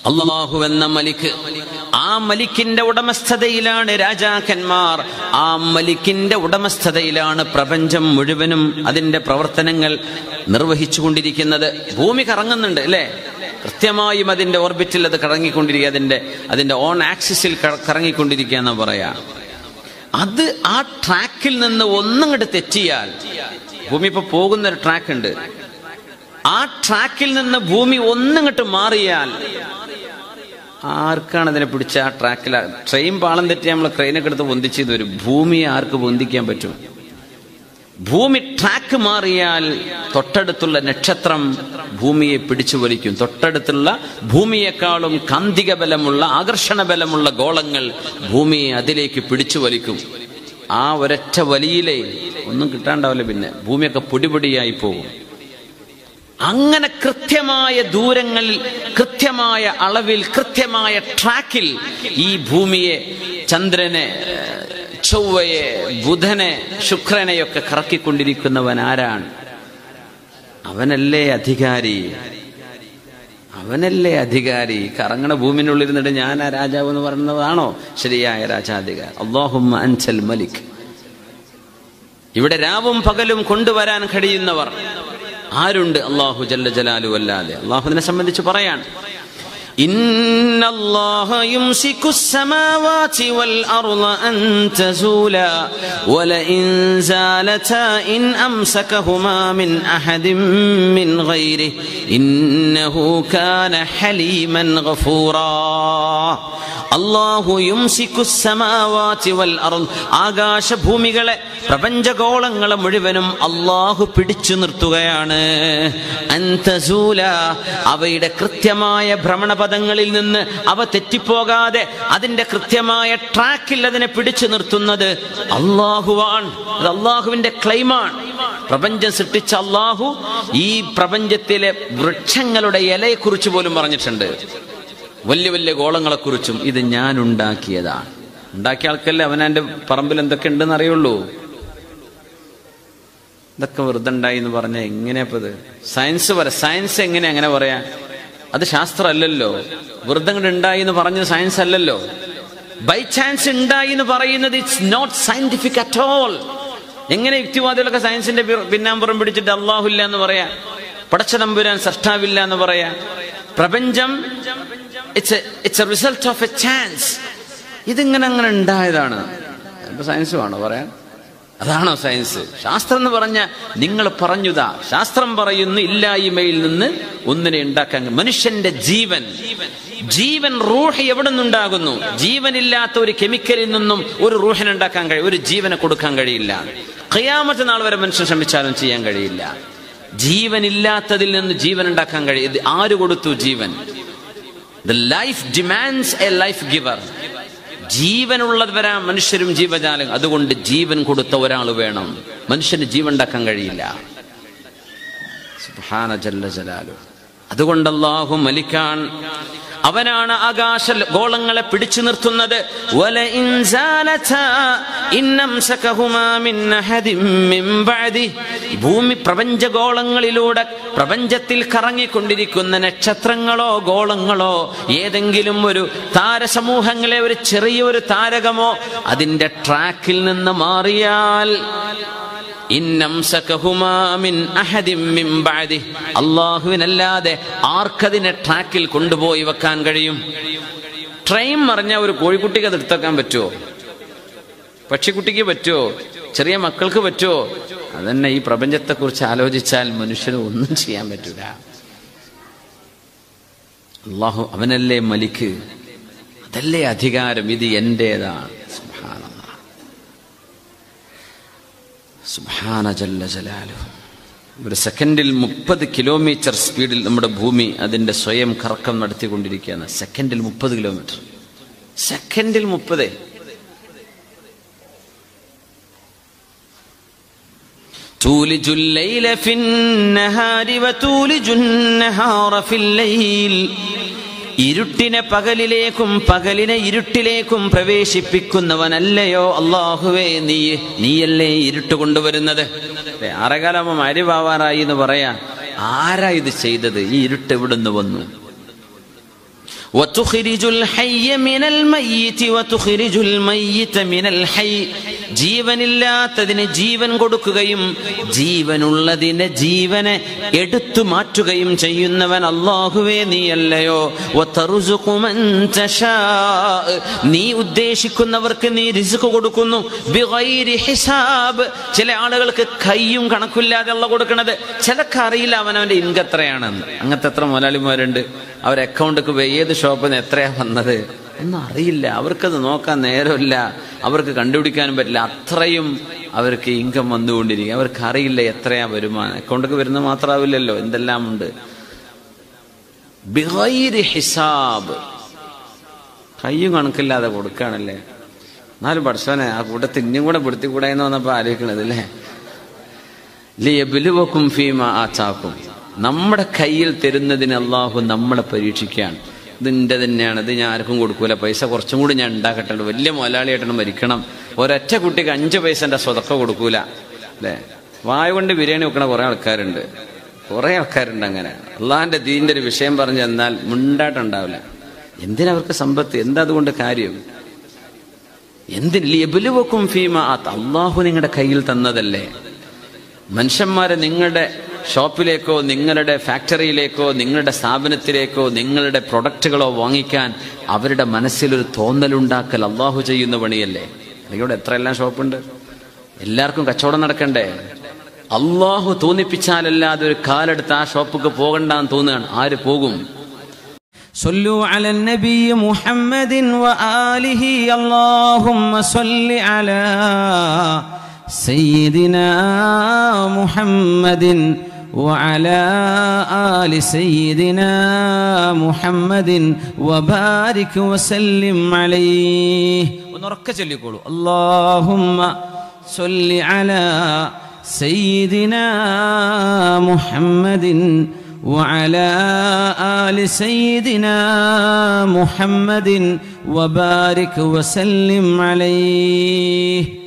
അള്ളാഹു എന്ന മലിക്ക് ആ മലിക്കിന്റെ ഉടമസ്ഥതയിലാണ് രാജാക്കന്മാർ ആ മലിക്കിന്റെ ഉടമസ്ഥതയിലാണ് പ്രപഞ്ചം മുഴുവനും അതിന്റെ പ്രവർത്തനങ്ങൾ നിർവഹിച്ചുകൊണ്ടിരിക്കുന്നത് ഭൂമി കറങ്ങുന്നുണ്ട് അല്ലേ കൃത്യമായും അതിന്റെ ഓർബിറ്റിൽ അത് കറങ്ങിക്കൊണ്ടിരിക്കുക അതിന്റെ അതിന്റെ ഓൺ ആക്സിസിൽ ക- കറങ്ങിക്കൊണ്ടിരിക്കുക എന്ന് പറയാ അത് ആ ട്രാക്കിൽ നിന്ന് ഒന്നും കൂടെ തെറ്റിയാൽ ഭൂമി ഇപ്പൊ പോകുന്ന ഒരു ട്രാക്ക് ഉണ്ട് ആ ട്രാക്കിൽ നിന്ന് ഭൂമി ഒന്നിങ്ങോട്ട് മാറിയാൽ ആർക്കാണ് അതിനെ പിടിച്ച ആ ട്രാക്കിൽ ട്രെയിൻ പാളം തെറ്റി നമ്മൾ ട്രെയിനൊക്കെ എടുത്ത് പൊന്തിച്ചത് വരും ഭൂമിയെ ആർക്ക് പൊന്തിക്കാൻ പറ്റും ഭൂമി ട്രാക്ക് മാറിയാൽ തൊട്ടടുത്തുള്ള നക്ഷത്രം ഭൂമിയെ പിടിച്ചു വലിക്കും തൊട്ടടുത്തുള്ള ഭൂമിയെക്കാളും കാന്തിക ബലമുള്ള ആകർഷണ ബലമുള്ള ഗോളങ്ങൾ ഭൂമിയെ അതിലേക്ക് പിടിച്ചു വലിക്കും ആ ഒരൊറ്റ വലിയിലേ ഒന്നും കിട്ടാണ്ടാവില്ല പിന്നെ ഭൂമിയൊക്കെ പൊടിപൊടിയായി പോകും അങ്ങനെ കൃത്യമായ ദൂരങ്ങളിൽ കൃത്യമായ അളവിൽ കൃത്യമായ ട്രാക്കിൽ ഈ ഭൂമിയെ ചന്ദ്രനെ ഏഹ്, ചൊവ്വയെ ബുധനെ ശുക്രനെയൊക്കെ കറക്കിക്കൊണ്ടിരിക്കുന്നവൻ ആരാണ് അവനല്ലേ അധികാരി അവനല്ലേ അധികാരി കറങ്ങണ ഭൂമിനുള്ളിൽ നിന്നിട്ട് ഞാൻ ആ രാജാവ് എന്ന് പറയുന്നതാണോ ശരിയായ രാജാധികാരി അള്ളാഹുമ്മ അൻസൽ മലിക് ഇവിടെ രാവും പകലും കൊണ്ടുവരാൻ കഴിയുന്നവർ ആരുണ്ട് അള്ളാഹു ജല്ല ജലാലു അല്ലാതെ അള്ളാഹുവിനെ സംബന്ധിച്ച് പറയാൻ إن الله يمسك السماوات والأرض أن تزولا ولئن زالتا إن أمسكهما من أحد من غيره إنه كان حليما غفورا അള്ളാഹു യുംസിക്കു സമാവാതി വൽ അർള് ആകാശഭൂമികളെ പ്രപഞ്ചഗോളങ്ങളെ മുഴുവനും അള്ളാഹു പിടിച്ചു നിർത്തുകയാണ് അന്തസൂല അവയുടെ കൃത്യമായ ഭ്രമണപഥങ്ങളിൽ നിന്ന് അവ തെറ്റിപ്പോകാതെ അതിന്റെ കൃത്യമായ ട്രാക്കിൽ അതിനെ പിടിച്ചു നിർത്തുന്നത് അള്ളാഹുവാണ് അത് അള്ളാഹുവിന്റെ ക്ലെയിമാണ് പ്രപഞ്ചം സൃഷ്ടിച്ച അള്ളാഹു ഈ പ്രപഞ്ചത്തിലെ വൃക്ഷങ്ങളുടെ ഇലയെക്കുറിച്ച് പോലും പറഞ്ഞിട്ടുണ്ട് വലിയ വലിയ ഗോളങ്ങളെക്കുറിച്ചും ഇത് ഞാൻ ഉണ്ടാക്കിയതാണ് ഉണ്ടാക്കിയ ആൾക്കല്ലേ അവനെ പറമ്പിൽ എന്തൊക്കെ ഉണ്ടെന്ന് അറിയുള്ളൂ ഇതൊക്കെ വെറുതെ ഉണ്ടായി എന്ന് പറഞ്ഞാൽ എങ്ങനെയപ്പോ ഇത് സയൻസ് പറ സയൻസ് എങ്ങനെ അങ്ങനെ പറയാ അത് ശാസ്ത്രമല്ലല്ലോ വെറുതെ അങ്ങോട്ട് ഉണ്ടായി എന്ന് പറഞ്ഞത് സയൻസ് അല്ലല്ലോ ബൈ ചാൻസ് ഉണ്ടായി എന്ന് പറയുന്നത് it's not scientific at all എങ്ങനെ യുക്തിവാദികളൊക്കെ സയൻസിന്റെ പി- പിന്നാമ്പുറം പിടിച്ചിട്ട് അള്ളാഹുല്ല എന്ന് പറയാ പടച്ച തമ്പുരാൻ സൃഷ്ടാവില്ല എന്ന് പറയാ പ്രപഞ്ചം it's it's a result of a chance ഇതിങ്ങനെ അങ്ങനെ ഉണ്ടായതാണ് ഇപ്പൊ സയൻസ് വേണോ പറയാൻ അതാണോ സയൻസ് ശാസ്ത്രം എന്ന് പറഞ്ഞ നിങ്ങൾ പറഞ്ഞുതാ ശാസ്ത്രം പറയുന്നു ഇല്ലായ്മയിൽ നിന്ന് ഒന്നിനെ ഉണ്ടാക്കാൻ മനുഷ്യന്റെ ജീവൻ ജീവൻ റൂഹ് എവിടെ നിന്നുണ്ടാകുന്നു ജീവനില്ലാത്ത ഒരു കെമിക്കലിൽ നിന്നും ഒരു റൂഹിനെ ഉണ്ടാക്കാൻ കഴിയും ഒരു ജീവനെ കൊടുക്കാൻ കഴിയില്ല ഖിയാമത്ത് നാൾ വരെ മനുഷ്യൻ ശ്രമിച്ചാലും ചെയ്യാൻ കഴിയില്ല ജീവനില്ലാത്തതിൽ നിന്ന് ജീവൻ ഉണ്ടാക്കാൻ കഴിയും ഇത് ആര് കൊടുത്തു ജീവൻ the life demands a life giver ജീവനുള്ളവരാ മനുഷ്യരും ജീവജാലം അതുകൊണ്ട് ജീവൻ കൊടുത്ത ഒരാൾ വേണം മനുഷ്യന് ജീവൻ ഉണ്ടാക്കാൻ കഴിയില്ല സുബ്ഹാന ജല്ല ജലാലു അതുകൊണ്ട് അല്ലാഹു മലിക്കാൻ അവനാണ് ആകാശ ഗോളങ്ങളെ പിടിച്ചു നിർത്തുന്നത് വലഇൻ സാലതാ ഇൻ അംസകഹുമാ മിൻ അഹദിൻ മിൻ ബഅദി. ഭൂമി പ്രപഞ്ചഗോളങ്ങളിലൂടെ പ്രപഞ്ചത്തിൽ കറങ്ങിക്കൊണ്ടിരിക്കുന്ന നക്ഷത്രങ്ങളോ ഗോളങ്ങളോ ഏതെങ്കിലും ഒരു താരസമൂഹങ്ങളെ ഒരു ചെറിയൊരു താരകമോ അതിന്റെ ട്രാക്കിൽ നിന്ന് മാറിയാൽ ഇന്നംസകഹുമാ മിൻ അഹദിൻ മിൻ ബഅദി. അള്ളാഹുവിനല്ലാതെ ആർക്കതിനെ ട്രാക്കിൽ കൊണ്ടുപോയി വെക്കാൻ കഴിയും ട്രെയിൻ മറിഞ്ഞ ഒരു കോഴിക്കുട്ടിക്ക് അത് എടുത്തേക്കാൻ പറ്റുമോ പക്ഷിക്കുട്ടിക്ക് പറ്റുമോ ചെറിയ മക്കൾക്ക് പറ്റുമോ അതന്നെ ഈ പ്രപഞ്ചത്തെക്കുറിച്ച് ആലോചിച്ചാൽ മനുഷ്യന് ഒന്നും ചെയ്യാൻ പറ്റൂല അള്ളാഹു അവനല്ലേ മലിക്ക് അതല്ലേ അധികാരം ഇത് എന്റേതാണ് സുബ്ഹാനല്ലാഹ്. സുബ്ഹാന ജല്ല ജലാലു ഒരു സെക്കൻഡിൽ മുപ്പത് കിലോമീറ്റർ സ്പീഡിൽ നമ്മുടെ ഭൂമി അതിന്റെ സ്വയം കറക്കം നടത്തിക്കൊണ്ടിരിക്കുകയാണ് സെക്കൻഡിൽ മുപ്പത് കിലോമീറ്റർ സെക്കൻഡിൽ മുപ്പത് تولج الليل في النهار وتولج النهار في الليل ഇരുട്ടിനെ പകലിലേക്കും പകലിനെ ഇരുട്ടിലേക്കും പ്രവേശിപ്പിക്കുന്നവനല്ലയോ അള്ളാഹുവേ നീ നീയല്ലേ ഇരുട്ട് കൊണ്ടുവരുന്നത് അല്ലേ, ആറേകാലാകുമ്പോൾ മരിവാവാറായി എന്ന് പറയാ ആരാ ഇത് ചെയ്തത് ഈ ഇരുട്ട് എവിടുന്ന് വന്നു وتخرج الحي من الميت وتخرج الميت من الحي ജീവനില്ലാത്തതിന് ജീവൻ കൊടുക്കുകയും ജീവനുള്ളതിന് ജീവനെ എടുത്തു മാറ്റുകയും ചെയ്യുന്നവൻ അള്ളാഹുവേ നീയല്ലയോ വതറുസുഖു മൻ തശാ. നീ ഉദ്ദേശിക്കുന്നവർക്ക് നീ റിസ്ക് കൊടുക്കുന്നു ബിഗൈരി ഹിസാബ് ചില ആളുകൾക്ക് കയ്യും കണക്കില്ലാതെ അല്ല കൊടുക്കണത് ചിലക്ക് അറിയില്ല അവനവന്റെ ഇൻകം എത്രയാണെന്ന് അങ്ങനത്തെ എത്ര മുതലാളിമാരുണ്ട് അവർ അക്കൗണ്ടിക്ക് പോയി ഏത് ഷോപ്പിൽ നിന്ന് എത്രയാ വന്നത് ഒന്നും അറിയില്ല അവർക്കത് നോക്കാൻ നേരമില്ല അവർക്ക് കണ്ടുപിടിക്കാനും പറ്റില്ല അത്രയും അവർക്ക് ഇൻകം വന്നുകൊണ്ടിരിക്കും അവർക്ക് അറിയില്ല എത്രയാ വരുമാനം അക്കൗണ്ടിക്ക് വരുന്നത് മാത്രമാവില്ലല്ലോ എന്തെല്ലാം ഉണ്ട് ബിഗൈരി ഹിസാബ് കയ്യും കണക്കില്ലാതെ കൊടുക്കുകയാണല്ലേ എന്നാലും പഠിച്ചവനെ ആ കൂട്ടത്തിൽ ഇനിയും കൂടെ പെടുത്തിക്കൂടെ എന്ന് വന്നപ്പോൾ ആലോചിക്കണത് അല്ലേ ലിയബിലുവക്കും ഫീമ ആച്ചാക്കും നമ്മുടെ കയ്യിൽ തരുന്നതിന് അള്ളാഹു നമ്മളെ പരീക്ഷിക്കുകയാണ് ഇതിൻ്റെ തന്നെയാണ് ഇത് ഞാൻ ആർക്കും കൊടുക്കൂല പൈസ കുറച്ചും കൂടി ഞാൻ ഉണ്ടാക്കട്ടെ വലിയ മുതലാളിയായിട്ടാണ് മരിക്കണം ഒരൊറ്റ കുട്ടിക്ക് അഞ്ച് പൈസൻ്റെ സ്വതക്ക കൊടുക്കൂല അല്ലേ വായ കൊണ്ട് ബിരിയാണി വെക്കണ കുറേ ആൾക്കാരുണ്ട് കുറേ ആൾക്കാരുണ്ട് അങ്ങനെ അള്ളാഹിൻ്റെ ദീൻ്റെ ഒരു വിഷയം പറഞ്ഞു തന്നാൽ മുണ്ടായിട്ടുണ്ടാവില്ല എന്തിനാ അവർക്ക് സമ്പത്ത് എന്താ അതുകൊണ്ട് കാര്യം എന്തിന് ലിയബിലുവക്കും ഫീമ ആത്ത് അള്ളാഹു നിങ്ങളുടെ കയ്യിൽ തന്നതല്ലേ മനുഷ്യന്മാരെ നിങ്ങളുടെ ഷോപ്പിലേക്കോ നിങ്ങളുടെ ഫാക്ടറിയിലേക്കോ നിങ്ങളുടെ സ്ഥാപനത്തിലേക്കോ നിങ്ങളുടെ പ്രൊഡക്റ്റുകളോ വാങ്ങിക്കാൻ അവരുടെ മനസ്സിലൊരു തോന്നലുണ്ടാക്കൽ അള്ളാഹു ചെയ്യുന്ന പണിയല്ലേ ഇവിടെ എത്രയെല്ലാം ഷോപ്പുണ്ട് എല്ലാവർക്കും കച്ചവടം നടക്കണ്ടേ അള്ളാഹു തോന്നിപ്പിച്ചാലല്ലാതെ ഒരു കാലെടുത്ത് ആ ഷോപ്പിക്ക് പോകണ്ടെന്ന് തോന്നുകയാണ് ആര് പോകും صلوا على النبي محمد وآله اللهم صل على سيدنا محمد وعلى آل سيدنا محمد وبارك وسلم عليه ونركز ليقولوا اللهم صل على سيدنا محمد وعلى آل سيدنا محمد وبارك وسلم عليه